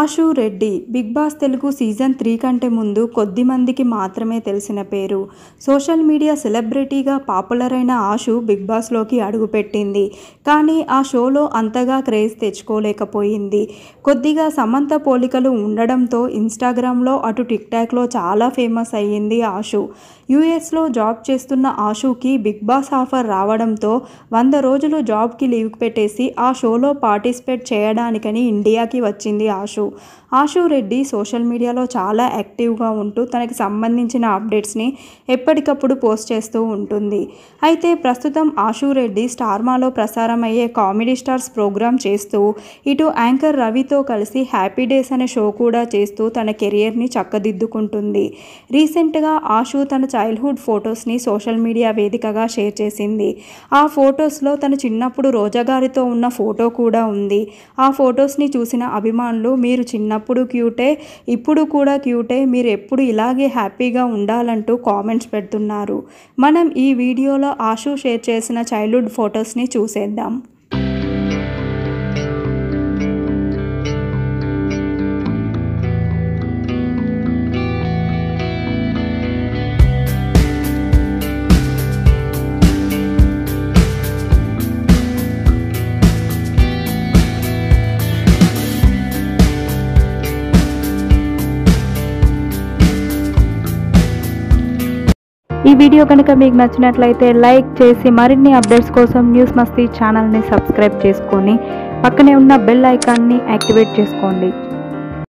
ఆశు Reddy big boss Telugu season three కంటే ముందు కొద్ది మందికి మాత్రమే తెలిసిన పేరు సోషల్ మీడియా సెలబ్రిటీగా పాపులర్ అయిన ఆశు బిగ్ బాస్లోకి అడుగుపెట్టింది కానీ ఆ షోలో అంతగా క్రేజ్ తెచ్చుకోలేకపోయింది కొద్దిగా సమంత పోలికలు ఉండడంతో ఇన్స్టాగ్రామ్లో అటు టిక్ టాక్లో చాలా ఫేమస్ అయ్యింది ఆశు యూఎస్లో జాబ్ చేస్తున్న ఆశుకి బిగ్ బాస్ ఆఫర్ రావడంతో వంద రోజులు జాబ్కి లీవ్ పెట్టేసి ఆ షోలో పార్టిసిపేట్ చేయడానికని ఇండియాకి వచ్చింది ఆశు ఆశు రెడ్డి సోషల్ మీడియాలో చాలా యాక్టివ్గా ఉంటూ తనకి సంబంధించిన అప్డేట్స్ని ఎప్పటికప్పుడు పోస్ట్ చేస్తూ ఉంటుంది అయితే ప్రస్తుతం ఆశు రెడ్డి స్టార్మాలో ప్రసారం అయ్యే కామెడీ స్టార్స్ ప్రోగ్రామ్ చేస్తూ ఇటు యాంకర్ రవితో కలిసి హ్యాపీ డేస్ అనే షో కూడా చేస్తూ తన కెరియర్ని చక్కదిద్దుకుంటుంది రీసెంట్గా ఆశు తన చైల్డ్హుడ్ ఫొటోస్ని సోషల్ మీడియా వేదికగా షేర్ చేసింది ఆ ఫొటోస్లో తన చిన్నప్పుడు రోజా గారితో ఉన్న ఫోటో కూడా ఉంది ఆ ఫొటోస్ని చూసిన అభిమానులు మీరు చిన్నప్పుడు క్యూటే ఇప్పుడు కూడా క్యూటే మీరు ఎప్పుడు ఇలాగే హ్యాపీగా ఉండాలంటూ కామెంట్స్ పెడుతున్నారు మనం ఈ వీడియోలో ఆశు షేర్ చేసిన చైల్డ్హుడ్ ఫొటోస్ని చూసేద్దాం ఈ వీడియో కనుక మీకు నచ్చినట్లయితే లైక్ చేసి మరిన్ని అప్డేట్స్ కోసం న్యూస్ మస్తీ ఛానల్ని సబ్స్క్రైబ్ చేసుకొని పక్కనే ఉన్న బెల్ ఐకాన్ని యాక్టివేట్ చేసుకోండి